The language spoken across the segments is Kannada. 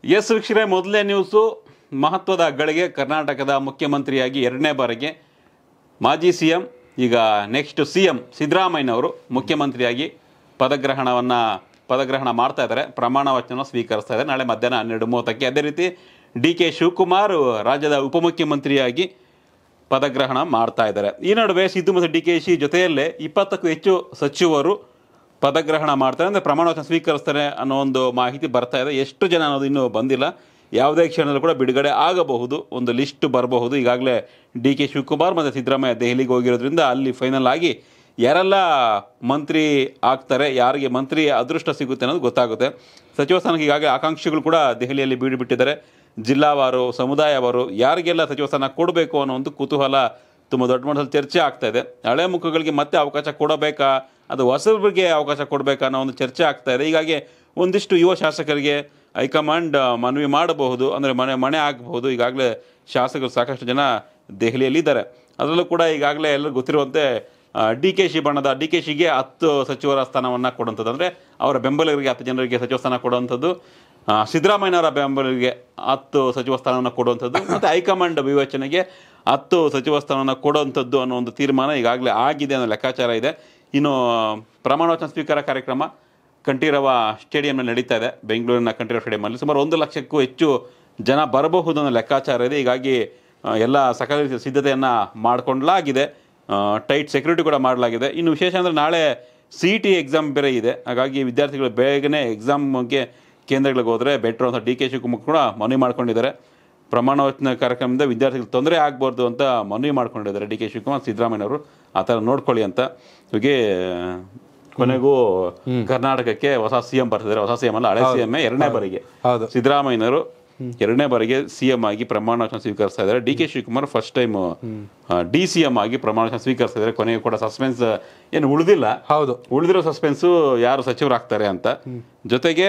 ಎಸ್ ವೀಕ್ಷಕರೇ ಮೊದಲನೇ ನ್ಯೂಸು ಮಹತ್ವದ ಗಳಿಗೆ ಕರ್ನಾಟಕದ ಮುಖ್ಯಮಂತ್ರಿಯಾಗಿ ಎರಡನೇ ಬಾರಿಗೆ ಮಾಜಿ ಸಿ ಎಂ ಈಗ ನೆಕ್ಸ್ಟ್ ಸಿ ಎಂ ಸಿದ್ದರಾಮಯ್ಯನವರು ಮುಖ್ಯಮಂತ್ರಿಯಾಗಿ ಪದಗ್ರಹಣವನ್ನು ಪದಗ್ರಹಣ ಮಾಡ್ತಾ ಇದ್ದಾರೆ ಪ್ರಮಾಣ ವಚನ ಸ್ವೀಕರಿಸ್ತಾ ಇದ್ದಾರೆ ನಾಳೆ ಮಧ್ಯಾಹ್ನ ಹನ್ನೆರಡು ಮೂವತ್ತಕ್ಕೆ ಅದೇ ರೀತಿ ಡಿ ಕೆ ಶಿವಕುಮಾರ್ ರಾಜ್ಯದ ಉಪಮುಖ್ಯಮಂತ್ರಿಯಾಗಿ ಪದಗ್ರಹಣ ಮಾಡ್ತಾ ಇದ್ದಾರೆ ಈ ನಡುವೆ ಸಿದ್ದು ಮತ್ತು ಡಿ ಕೆ ಶಿ ಜೊತೆಯಲ್ಲೇ ಇಪ್ಪತ್ತಕ್ಕೂ ಹೆಚ್ಚು ಸಚಿವರು ಪದಗ್ರಹಣ ಮಾಡ್ತಾರೆ ಅಂದರೆ ಪ್ರಮಾಣ ವಚನ ಸ್ವೀಕರಿಸ್ತಾರೆ ಅನ್ನೋ ಒಂದು ಮಾಹಿತಿ ಬರ್ತಾ ಇದೆ ಎಷ್ಟು ಜನ ಅನ್ನೋದು ಇನ್ನೂ ಬಂದಿಲ್ಲ ಯಾವುದೇ ಕ್ಷಣದಲ್ಲೂ ಕೂಡ ಬಿಡುಗಡೆ ಆಗಬಹುದು ಒಂದು ಲಿಸ್ಟ್ ಬರಬಹುದು ಈಗಾಗಲೇ ಡಿ ಕೆ ಶಿವಕುಮಾರ್ ಮತ್ತು ಸಿದ್ದರಾಮಯ್ಯ ದೆಹಲಿಗೆ ಹೋಗಿರೋದ್ರಿಂದ ಅಲ್ಲಿ ಫೈನಲ್ ಆಗಿ ಯಾರೆಲ್ಲ ಮಂತ್ರಿ ಆಗ್ತಾರೆ ಯಾರಿಗೆ ಮಂತ್ರಿ ಅದೃಷ್ಟ ಸಿಗುತ್ತೆ ಅನ್ನೋದು ಗೊತ್ತಾಗುತ್ತೆ ಸಚಿವ ಸ್ಥಾನಕ್ಕೆ ಈಗಾಗಲೇ ಆಕಾಂಕ್ಷಿಗಳು ಕೂಡ ದೆಹಲಿಯಲ್ಲಿ ಬೀಡು ಬಿಟ್ಟಿದ್ದಾರೆ ಜಿಲ್ಲಾವಾರು ಸಮುದಾಯವಾರು ಯಾರಿಗೆಲ್ಲ ಸಚಿವ ಸ್ಥಾನ ಕೊಡಬೇಕು ಅನ್ನೋ ಒಂದು ಕುತೂಹಲ ತುಂಬ ದೊಡ್ಡ ಮಟ್ಟದಲ್ಲಿ ಚರ್ಚೆ ಆಗ್ತಾ ಇದೆ ಹಳೆ ಮುಖಗಳಿಗೆ ಮತ್ತೆ ಅವಕಾಶ ಕೊಡಬೇಕಾ ಅದು ಹೊಸಬರಿಗೆ ಅವಕಾಶ ಕೊಡಬೇಕಾ ಅನ್ನೋ ಒಂದು ಚರ್ಚೆ ಆಗ್ತಾ ಇದೆ ಹೀಗಾಗಿ ಒಂದಿಷ್ಟು ಯುವ ಶಾಸಕರಿಗೆ ಹೈಕಮಾಂಡ್ ಆ, ಮನವಿ ಮಾಡಬಹುದು ಅಂದರೆ ಮನೆ ಮನೆ ಆಗಬಹುದು ಈಗಾಗಲೇ ಶಾಸಕರು ಸಾಕಷ್ಟು ಜನ ದೆಹಲಿಯಲ್ಲಿ ಇದ್ದಾರೆ ಅದರಲ್ಲೂ ಕೂಡ ಈಗಾಗಲೇ ಎಲ್ಲರಿಗೂ ಗೊತ್ತಿರುವಂತೆ ಡಿ ಕೆ ಶಿ ಬಣ್ಣದ ಡಿ ಕೆ ಶಿಗೆ ಹತ್ತು ಸಚಿವರ ಸ್ಥಾನವನ್ನು ಕೊಡುವಂಥದ್ದು ಅಂದರೆ ಅವರ ಬೆಂಬಲಿಗರಿಗೆ ಹತ್ತು ಜನರಿಗೆ ಸಚಿವ ಸ್ಥಾನ ಕೊಡುವಂಥದ್ದು ಆ, ಸಿದ್ದರಾಮಯ್ಯನವರ ಬೆಂಬಲಿಗರಿಗೆ ಹತ್ತು ಸಚಿವ ಸ್ಥಾನವನ್ನು ಕೊಡುವಂಥದ್ದು ಮತ್ತು ಹೈಕಮಾಂಡ್ ವಿವೇಚನೆಗೆ ಹತ್ತು ಸಚಿವ ಸ್ಥಾನವನ್ನು ಕೊಡುವಂಥದ್ದು ಅನ್ನೋ ಒಂದು ತೀರ್ಮಾನ ಈಗಾಗಲೇ ಆಗಿದೆ ಅನ್ನೋ ಲೆಕ್ಕಾಚಾರ ಇದೆ ಇನ್ನು ಪ್ರಮಾಣ ವಚನ ಸ್ವೀಕಾರ ಕಾರ್ಯಕ್ರಮ ಕಂಠೀರವ ಸ್ಟೇಡಿಯಂನಲ್ಲಿ ನಡೀತಾ ಇದೆ ಬೆಂಗಳೂರಿನ ಕಂಠೀರವ ಸ್ಟೇಡಿಯಂನಲ್ಲಿ ಸುಮಾರು ಒಂದು ಲಕ್ಷಕ್ಕೂ ಹೆಚ್ಚು ಜನ ಬರಬಹುದು ಅನ್ನೋ ಲೆಕ್ಕಾಚಾರ ಇದೆ ಹೀಗಾಗಿ ಆ, ಎಲ್ಲ ಸಕಲ ರೀತಿಯ ಸಿದ್ಧತೆಯನ್ನು ಮಾಡಿಕೊಂಡ್ಲಾಗಿದೆ ಟೈಟ್ ಸೆಕ್ಯೂರಿಟಿ ಕೂಡ ಮಾಡಲಾಗಿದೆ ಇನ್ನು ವಿಶೇಷ ಅಂದರೆ ನಾಳೆ ಸಿ ಟಿ ಎಕ್ಸಾಮ್ ಬೇರೆ ಇದೆ ಹಾಗಾಗಿ ವಿದ್ಯಾರ್ಥಿಗಳು ಬೇಗನೆ ಎಕ್ಸಾಮ್ಗೆ ಕೇಂದ್ರಗಳಿಗೆ ಹೋದರೆ ಬೆಟ್ರು ಅಂತ ಡಿ ಕೆ ಶಿವಕುಮಾರ್ ಕೂಡ ಮನವಿ ಮಾಡ್ಕೊಂಡಿದ್ದಾರೆ ಪ್ರಮಾಣ ವಚನ ಕಾರ್ಯಕ್ರಮದಿಂದ ವಿದ್ಯಾರ್ಥಿಗಳಿಗೆ ತೊಂದರೆ ಆಗ್ಬಾರ್ದು ಅಂತ ಮನವಿ ಮಾಡ್ಕೊಂಡಿದ್ದಾರೆ ಡಿ ಕೆ ಶಿವಕುಮಾರ್ ಸಿದ್ದರಾಮಯ್ಯನವರು ಆ ಥರ ನೋಡ್ಕೊಳ್ಳಿ ಅಂತ ಹೀಗೆ ಕೊನೆಗೂ ಕರ್ನಾಟಕಕ್ಕೆ ಹೊಸ ಸಿ ಎಂ ಬರ್ತಿದ್ದಾರೆ ಹೊಸ ಸಿ ಎಂ ಅಲ್ಲ ಹಳೆ ಸಿ ಎಂ ಎರಡನೇ ಬಾರಿಗೆ ಹೌದು. ಸಿದ್ದರಾಮಯ್ಯನವರು ಎರಡನೇ ಬಾರಿಗೆ ಸಿ ಎಂ ಆಗಿ ಪ್ರಮಾಣ ವಚನ ಸ್ವೀಕರಿಸ್ತಾ ಇದ್ದಾರೆ D K Shivakumar first time D C M ಆಗಿ ಪ್ರಮಾಣ ವಚನ ಸ್ವೀಕರಿಸ್ತಾ ಇದ್ದಾರೆ ಕೊನೆಗೂ ಕೂಡ ಸಸ್ಪೆನ್ಸ್ ಏನು ಉಳಿದಿಲ್ಲ ಹೌದು ಉಳಿದಿರೋ ಸಸ್ಪೆನ್ಸು ಯಾರು ಸಚಿವರಾಗ್ತಾರೆ ಅಂತ ಜೊತೆಗೆ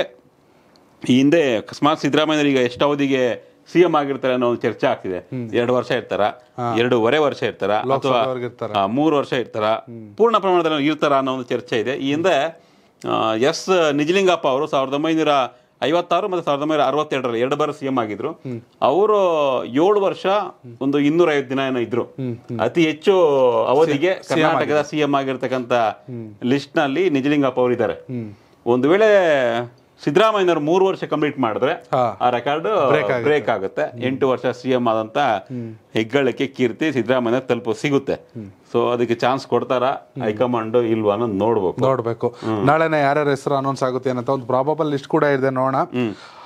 ಈ ಹಿಂದೆ ಅಕಸ್ಮಾತ್ ಸಿದ್ದರಾಮಯ್ಯ ಈಗ ಎಷ್ಟು ಅವಧಿಗೆ ಸಿ ಎಂ ಆಗಿರ್ತಾರೆ ಅನ್ನೋ ಒಂದು ಚರ್ಚೆ ಆಗ್ತಿದೆ ಎರಡು ವರ್ಷ ಇರ್ತಾರ ಎರಡೂವರೆ ವರ್ಷ ಇರ್ತಾರ ಅಥವಾ ಲೋಕಸಭೆವರೆಗೆ ಇರ್ತಾರ. ಆ, ಮೂರು ವರ್ಷ ಇರ್ತಾರ ಪೂರ್ಣ ಪ್ರಮಾಣದಲ್ಲಿ ಇರ್ತಾರ ಅನ್ನೋ ಒಂದು ಚರ್ಚೆ ಇದೆ ಈ ಹಿಂದೆ ಆ, ಎಸ್ ನಿಜಲಿಂಗಪ್ಪ ಅವರು ಸಾವಿರದ ಒಂಬೈನೂರ ಐವತ್ತಾರು ಮತ್ತು ಸಾವಿರದ ಒಂಬೈನೂರ ಅರವತ್ತೆರಡರಲ್ಲಿ ಎರಡು ಬಾರಿ ಸಿಎಂ ಆಗಿದ್ರು ಅವರು ಏಳು ವರ್ಷ ಒಂದು ಇನ್ನೂರ ಐವತ್ತು ದಿನ ಏನೋ ಇದ್ರು ಅತಿ ಹೆಚ್ಚು ಅವಧಿಗೆ ಕರ್ನಾಟಕದ ಸಿಎಂ ಆಗಿರ್ತಕ್ಕಂಥ ಲಿಸ್ಟ್ ನಲ್ಲಿ ನಿಜಲಿಂಗಪ್ಪ ಅವರು ಇದ್ದಾರೆ ಒಂದು ವೇಳೆ ಸಿದ್ದರಾಮಯ್ಯನವರು ಮೂರು ವರ್ಷ ಕಂಪ್ಲೀಟ್ ಮಾಡಿದ್ರೆ ಹಾ. ಆ ರೆಕಾರ್ಡ್ ಬ್ರೇಕ್ ಆಗುತ್ತೆ ಎಂಟು ವರ್ಷ ಸಿಎಂ ಆದಂತ ಹೆಗ್ಗಳಿಕೆ ಕೀರ್ತಿ ಸಿದ್ದರಾಮಯ್ಯ ತಲುಪು ಸಿಗುತ್ತೆ ಸೊ ಅದಕ್ಕೆ ಚಾನ್ಸ್ ಕೊಡ್ತಾರ ಹೈಕಮಾಂಡ್ ಇಲ್ವಾ ಅನ್ನೋದು ನೋಡ್ಬೇಕು ನೋಡ್ಬೇಕು ನಾಳೆನೆ ಯಾರ್ಯಾರ ಹೆಸರು ಅನೌನ್ಸ್ ಆಗುತ್ತೆ ಅನ್ನೋ ಒಂದು ಪ್ರಾಬಬಲ್ ಲಿಸ್ಟ್ ಕೂಡ ಇದೆ ನೋಡೋಣ